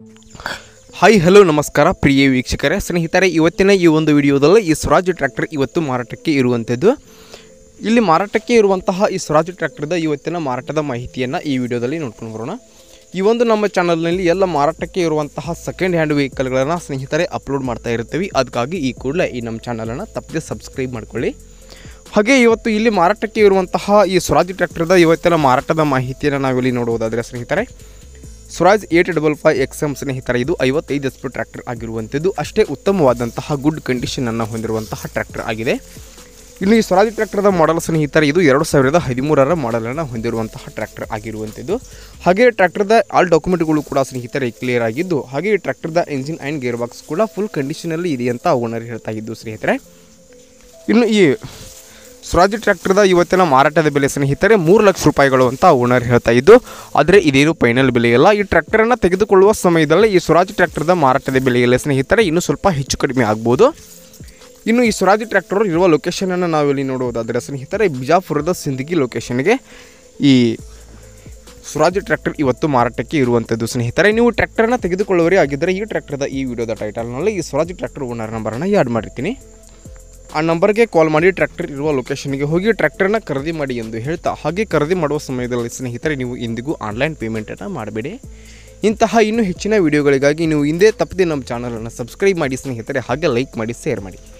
hi hello ನಮಸ್ಕಾರ ಪ್ರಿಯ ವೀಕ್ಷಕರೇ ಸ್ನೇಹಿತರೆ ಇವತ್ತಿನ ಈ ಒಂದು ವಿಡಿಯೋದಲ್ಲಿ ಈ ಸ್ವರಾಜ್ ಟ್ರ್ಯಾಕ್ಟರ್ ಇವತ್ತು ಮಾರಾಟಕ್ಕೆ ಇರುವಂಥದ್ದು ಇಲ್ಲಿ ಮಾರಾಟಕ್ಕೆ ಇರುವಂತಹ ಈ ಸ್ವರಾಜ್ ಟ್ರ್ಯಾಕ್ಟರ್ದ ಇವತ್ತಿನ ಮಾರಾಟದ ಮಾಹಿತಿಯನ್ನು ಈ ವಿಡಿಯೋದಲ್ಲಿ ನೋಡ್ಕೊಂಡು ಬರೋಣ ಈ ಒಂದು ನಮ್ಮ ಚಾನಲ್ನಲ್ಲಿ ಎಲ್ಲ ಮಾರಾಟಕ್ಕೆ ಇರುವಂತಹ ಸೆಕೆಂಡ್ ಹ್ಯಾಂಡ್ ವೆಹಿಕಲ್ಗಳನ್ನು ಸ್ನೇಹಿತರೆ ಅಪ್ಲೋಡ್ ಮಾಡ್ತಾ ಇರ್ತೀವಿ ಅದಕ್ಕಾಗಿ ಈ ಕೂಡಲೇ ಈ ನಮ್ಮ ಚಾನಲನ್ನು ತಪ್ಪದೆ ಸಬ್ಸ್ಕ್ರೈಬ್ ಮಾಡ್ಕೊಳ್ಳಿ ಹಾಗೆ ಇವತ್ತು ಇಲ್ಲಿ ಮಾರಾಟಕ್ಕೆ ಇರುವಂತಹ ಈ ಸ್ವರಾಜ್ ಟ್ರ್ಯಾಕ್ಟರ್ದ ಇವತ್ತಿನ ಮಾರಾಟದ ಮಾಹಿತಿಯನ್ನು ನಾವಿಲ್ಲಿ ನೋಡುವುದಾದರೆ ಸ್ನೇಹಿತರೆ Swaraj eight double five X M ಸ್ನೇಹಿತರ ಇದು ಐವತ್ತೈದು ಎಸ್ ಪಿ ಟ್ರ್ಯಾಕ್ಟರ್ ಆಗಿರುವಂಥದ್ದು ಅಷ್ಟೇ ಉತ್ತಮವಾದಂತಹ ಗುಡ್ ಕಂಡೀಷನನ್ನು ಹೊಂದಿರುವಂತಹ ಟ್ರ್ಯಾಕ್ಟರ್ ಆಗಿದೆ ಇನ್ನು ಈ ಸ್ವರಾಜ್ ಟ್ರ್ಯಾಕ್ಟರ್ದ ಮಾಡಲ್ ಸ್ನೇಹಿತರ ಇದು ಎರಡು ಸಾವಿರದ ಹದಿಮೂರರ ಮಾಡಲನ್ನು ಹೊಂದಿರುವಂತಹ ಟ್ರ್ಯಾಕ್ಟರ್ ಆಗಿರುವಂಥದ್ದು ಹಾಗೆ ಟ್ರ್ಯಾಕ್ಟರ್ದ ಆಲ್ ಡಾಕ್ಯುಮೆಂಟ್ಗಳು ಕೂಡ ಸ್ನೇಹಿತರೆ ಕ್ಲಿಯರ್ ಆಗಿದ್ದು ಹಾಗೆ ಈ ಟ್ರ್ಯಾಕ್ಟರ್ದ ಎಂಜಿನ್ ಆ್ಯಂಡ್ ಗೇರ್ ಬಾಕ್ಸ್ ಕೂಡ ಫುಲ್ ಕಂಡೀಷನಲ್ಲಿ ಇದೆ ಅಂತ ಓನರ್ ಹೇಳ್ತಾ ಇದ್ದು ಸ್ನೇಹಿತರೆ ಇನ್ನು ಈ ಸ್ವರಾಜ್ ಟ್ರ್ಯಾಕ್ಟರ್ದ ಇವತ್ತಿನ ಮಾರಾಟದ ಬೆಲೆ ಸ್ನೇಹಿತರೆ ಮೂರು ಲಕ್ಷ ರೂಪಾಯಿಗಳು ಅಂತ ಓನರ್ ಹೇಳ್ತಾ ಇದ್ದು ಆದರೆ ಇದೇನು ಫೈನಲ್ ಬೆಲೆ ಇಲ್ಲ ಈ ಟ್ರ್ಯಾಕ್ಟರನ್ನು ತೆಗೆದುಕೊಳ್ಳುವ ಸಮಯದಲ್ಲಿ ಈ ಸ್ವರಾಜ್ ಟ್ರ್ಯಾಕ್ಟರ್ದ ಮಾರಾಟದ ಬೆಲೆಯಲ್ಲಿ ಸ್ನೇಹಿತರೆ ಇನ್ನೂ ಸ್ವಲ್ಪ ಹೆಚ್ಚು ಕಡಿಮೆ ಆಗ್ಬೋದು ಇನ್ನು ಈ ಸ್ವರಾಜ್ ಟ್ರ್ಯಾಕ್ಟರ್ ಇರುವ ಲೊಕೇಶನನ್ನು ನಾವಿಲ್ಲಿ ನೋಡುವುದಾದರೆ ಸ್ನೇಹಿತರೆ ಬಿಜಾಪುರದ ಸಿಂದಗಿ ಲೊಕೇಶನ್ಗೆ ಈ ಸ್ವರಾಜ್ ಟ್ರ್ಯಾಕ್ಟರ್ ಇವತ್ತು ಮಾರಾಟಕ್ಕೆ ಇರುವಂಥದ್ದು ಸ್ನೇಹಿತರೆ ನೀವು ಟ್ರ್ಯಾಕ್ಟರ್ನ ತೆಗೆದುಕೊಳ್ಳುವರೇ ಆಗಿದ್ದರೆ ಈ ಟ್ರ್ಯಾಕ್ಟರ್ದ ಈ ವಿಡಿಯೋದ ಟೈಟಲ್ನಲ್ಲಿ ಈ ಸ್ವರಾಜ್ ಟ್ರ್ಯಾಕ್ಟರ್ ಓನರ್ ನಂಬರನ್ನು ಯಾಡ್ ಮಾಡಿರ್ತೀನಿ ಆ ನಂಬರ್ಗೆ ಕಾಲ್ ಮಾಡಿ ಟ್ರ್ಯಾಕ್ಟರ್ ಇರುವ ಲೊಕೇಶನ್ಗೆ ಹೋಗಿ ಟ್ರ್ಯಾಕ್ಟರ್ನ ಖರೀದಿ ಮಾಡಿ ಎಂದು ಹೇಳ್ತಾ ಹಾಗೆ ಖರೀದಿ ಮಾಡುವ ಸಮಯದಲ್ಲಿ ಸ್ನೇಹಿತರೆ ನೀವು ಇಂದಿಗೂ ಆನ್ಲೈನ್ ಪೇಮೆಂಟನ್ನು ಮಾಡಬೇಡಿ ಇಂತಹ ಇನ್ನೂ ಹೆಚ್ಚಿನ ವಿಡಿಯೋಗಳಿಗಾಗಿ ನೀವು ಹಿಂದೆ ತಪ್ಪದೆ ನಮ್ಮ ಚಾನಲನ್ನು ಸಬ್ಸ್ಕ್ರೈಬ್ ಮಾಡಿ ಸ್ನೇಹಿತರೆ ಹಾಗೆ ಲೈಕ್ ಮಾಡಿ ಶೇರ್ ಮಾಡಿ